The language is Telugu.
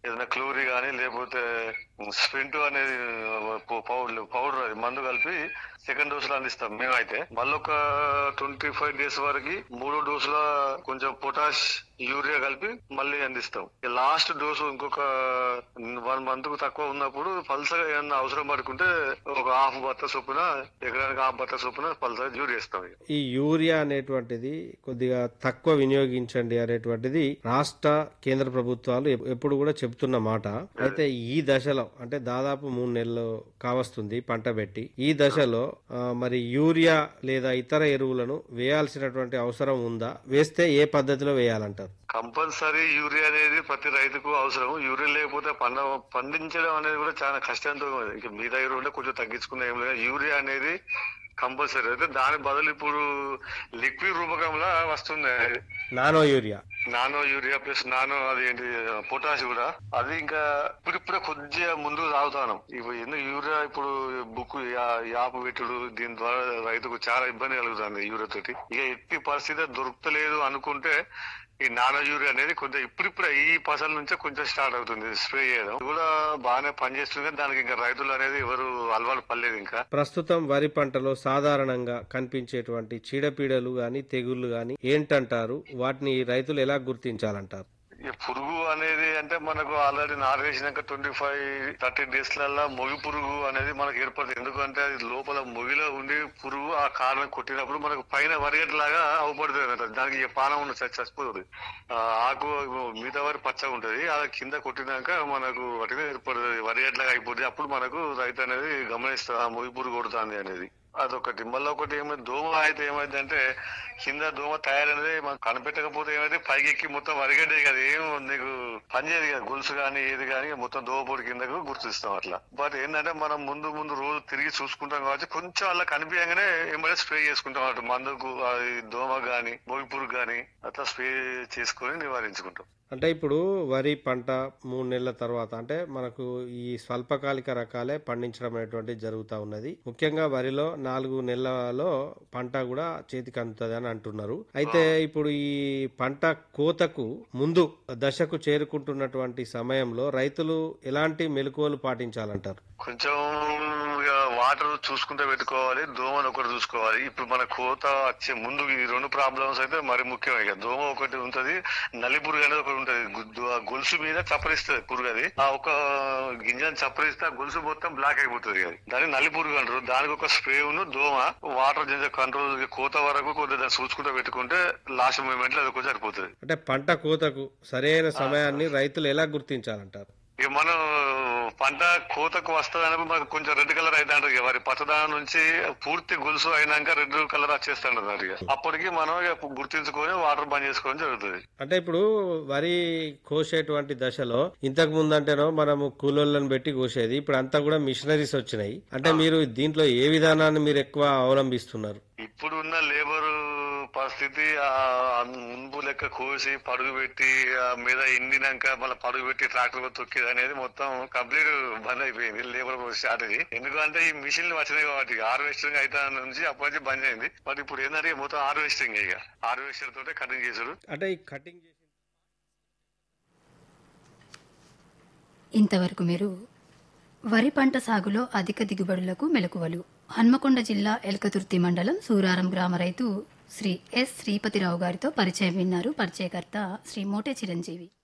ఏదైనా క్లోరీ కానీ లేకపోతే స్ప్రింట్ అనేది పౌడర్ పౌడర్ అది మందు కలిపి సెకండ్ డోస్ లో అందిస్తాం మేమైతే మళ్ళీ ఒక ట్వంటీ ఫైవ్ డేస్ వరకు మూడో డోస్ లో కొంచెం పొటాష్ యూరియా కలిపి మళ్ళీ అందిస్తాం లాస్ట్ డోసు ఇంకొక వన్ మంత్ కు తక్కువ ఉన్నప్పుడు పల్సగా ఏమన్నా అవసరం పడుకుంటే ఒక హాఫ్ బత్త చొప్పున ఎకరానికి హాఫ్ బత్త చొప్పున పల్సగా యూరియా ఇస్తాం ఇక. ఈ యూరియా అనేటువంటిది కొద్దిగా తక్కువ వినియోగించండి అనేటువంటిది రాష్ట్ర కేంద్ర ప్రభుత్వాలు ఎప్- ఎప్పుడు కూడా చెప్తున్న మాట అయితే ఈ దశలో అంటే దాదాపు మూడు నెలలు కావస్తుంది పంట పెట్టి ఈ దశలో ఆ, మరి యూరియా లేదా ఇతర ఎరువులను వేయాల్సినటువంటి అవసరం ఉందా వేస్తే ఏ పద్ధతిలో వేయాలంటారు కంపల్సరీ యూరియా అనేది ప్రతి రైతుకు అవసరం యూరియా లేకపోతే పండ పండించడం అనేది కూడా చాలా కష్టంతో ఉంది. ఇక మీ దగ్గర ఉంటే కొంచెం తగ్గించుకున్న ఏం లేదు యూరియా అనేది కంపల్సరీ అయితే దాని బదులు ఇప్పుడు లిక్విడ్ రూపకంలో వస్తుంది nano urea nano urea plus nano అది ఏంటి పొటాష్ కూడా అది ఇంకా ఇప్పుడు ఇప్పుడే కొద్దిగా ముందుకు సాగుతాను ఇప్పుడు ఎందుకు యూరియా ఇప్పుడు బుక్ యాప్ పెట్టుడు దీని ద్వారా రైతుకు చాలా ఇబ్బంది కలుగుతుంది యూరియా తోటి ఇక ఎట్టి పరిస్థితి దొరుకుతలేదు అనుకుంటే ఈ నానో యూరియా అనేది కొంచెం ఇప్పుడిప్పుడే ఈ పసల నుంచే కొంచెం స్టార్ట్ అవుతుంది స్ప్రే చేయడం ఇది కూడా బాగానే పనిచేస్తుంది కానీ దానికి ఇంకా రైతులు అనేది ఎవరు అలవాటు పడలేదు ఇంకా ప్రస్తుతం వరి పంటలో సాధారణంగా కనిపించేటువంటి చీడపీడలు గాని తెగుళ్లు గాని ఏంటంటారు వాటిని రైతులు ఎలా గుర్తించాలంటారు ఈ పురుగు అనేది అంటే మనకు ఆల్రెడీ నారు వేసినాక ట్వంటీ ఫైవ్ థర్టీ డేస్ లలో మొగి పురుగు అనేది మనకు ఏర్పడుతుంది ఎందుకంటే అది లోపల మొగిలో ఉండి పురుగు ఆ కారణం కొట్టినప్పుడు మనకు పైన వరిగడ్డ లాగా అవపడుతుంది అన్నమాట దానికి ఈ పానం ఉన్న చ- చచ్చిపోతుంది ఆ ఆకు మిగతా వరి పచ్చగా ఉంటది అది కింద కొట్టినాక మనకు వాటిని ఏర్పడుతుంది వరిగడ్డలాగా అయిపోతుంది అప్పుడు మనకు రైతు అనేది గమనిస్తుంది ఆ మొగి పురుగు కొడుతుంది అనేది అదొకటి మళ్ళీ ఒకటి ఏమైంది దోమ అయితే ఏమైంది అంటే కింద దోమ తయారైనది మనం కనిపెట్టకపోతే ఏమైతే పైకి ఎక్కి మొత్తం వరిగడ్డే కదా ఏం నీకు పనిచేయదు కదా గొలుసు కానీ ఏది కానీ మొత్తం దోమ పొడి కిందకు గుర్తిస్తాం అట్లా బట్ ఏంటంటే మనం ముందు ముందు రోజు తిరిగి చూసుకుంటాం కాబట్టి కొంచెం అలా కనిపించగానే ఏమైనా స్ప్రే చేసుకుంటాం అటు మందుకు అది దోమ గాని పురుగు గాని అట్లా స్ప్రే చేసుకొని నివారించుకుంటాం అంటే ఇప్పుడు వరి పంట మూడు నెలల తర్వాత అంటే మనకు ఈ స్వల్పకాలిక రకాలే పండించడం అనేటువంటి జరుగుతూ ఉన్నది ముఖ్యంగా వరిలో నాలుగు నెలలలో పంట కూడా చేతికి అందుతుంది అని అంటున్నారు అయితే ఇప్పుడు ఈ పంట కోతకు ముందు దశకు చేరుకుంటున్నటువంటి సమయంలో రైతులు ఎలాంటి మెలకువలు పాటించాలంటారు కొంచెం ఇక వాటర్ చూసుకుంటూ పెట్టుకోవాలి దోమను ఒకటి చూసుకోవాలి ఇప్పుడు మన కోత వచ్చే ముందు ఈ రెండు ప్రాబ్లమ్స్ అయితే మరి ముఖ్యం ఇక దోమ ఒకటి ఉంటది నల్లి పురుగు అనేది ఒకటి ఉంటది గు- ఆ గొలుసు మీద చప్పరిస్తుంది పురుగు అది ఆ ఒక గింజను చప్పరిస్తే ఆ గొలుసు మొత్తం బ్లాక్ అయిపోతుంది అది దాన్ని నల్లి పురుగు అంటారు దానికి ఒక స్ప్రేను దోమ వాటర్ జింజ కంట్రోల్ కోత వరకు కొద్దిగా దాన్ని చూసుకుంటూ పెట్టుకుంటే లాస్ట్ మూమెంట్ లో అది కొంచెం సరిపోతుంది అంటే పంట కోతకు సరైన సమయాన్ని రైతులు ఎలా గుర్తించాలంటారు ఇక మనం పంట కోతకు వస్తుంది మనకు కొంచెం రెడ్ కలర్ అయితే అంటారు ఇక వారి పచ్చదనం నుంచి పూర్తి గొలుసు అయినాక రెడ్ కలర్ వచ్చేస్తాడు ఇక అప్పటికి మనం ఇక గుర్తించుకొని వాటర్ బంద్ చేసుకోవడం జరుగుతుంది అంటే ఇప్పుడు వరి కోసేటువంటి దశలో ఇంతకు ముందంటేనో మనము కూలోళ్ళని పెట్టి కోసేది ఇప్పుడు అంతా కూడా మిషనరీస్ వచ్చినాయి అంటే మీరు దీంట్లో ఏ విధానాన్ని మీరు ఎక్కువ అవలంబిస్తున్నారు ఇప్పుడు ఉన్న లేబర్ పరిస్థితి ఆ ముందు లెక్క కోసి పడుగు పెట్టి ఆ మీద ఎండినాక మళ్ళీ పడుగు పెట్టి ట్రాక్టర్ తొక్కేది అనేది మొత్తం కంప్లీట్ బంద్ అయిపోయింది లేబర్ స్టార్ట్ అయ్యి ఎందుకంటే ఈ మిషన్లు వచ్చినాయి కాబట్టి హార్వెస్టింగ్ అయితే నుంచి అప్పటి నుంచి బంద్ అయింది బట్ ఇప్పుడు ఏంటంటే మొత్తం హార్వెస్టింగ్ ఇక హార్వెస్టర్ తోటే కటింగ్ చేసుడు అంటే ఈ కటింగ్ చేసి ఇంతవరకు మీరు వరి పంట సాగులో అధిక దిగుబడులకు మెలకువలు హన్మకొండ జిల్లా ఎల్కతుర్తి మండలం సూరారం గ్రామ రైతు శ్రీ ఎస్ శ్రీపతిరావు గారితో పరిచయం విన్నారు పరిచయకర్త శ్రీ మోటే చిరంజీవి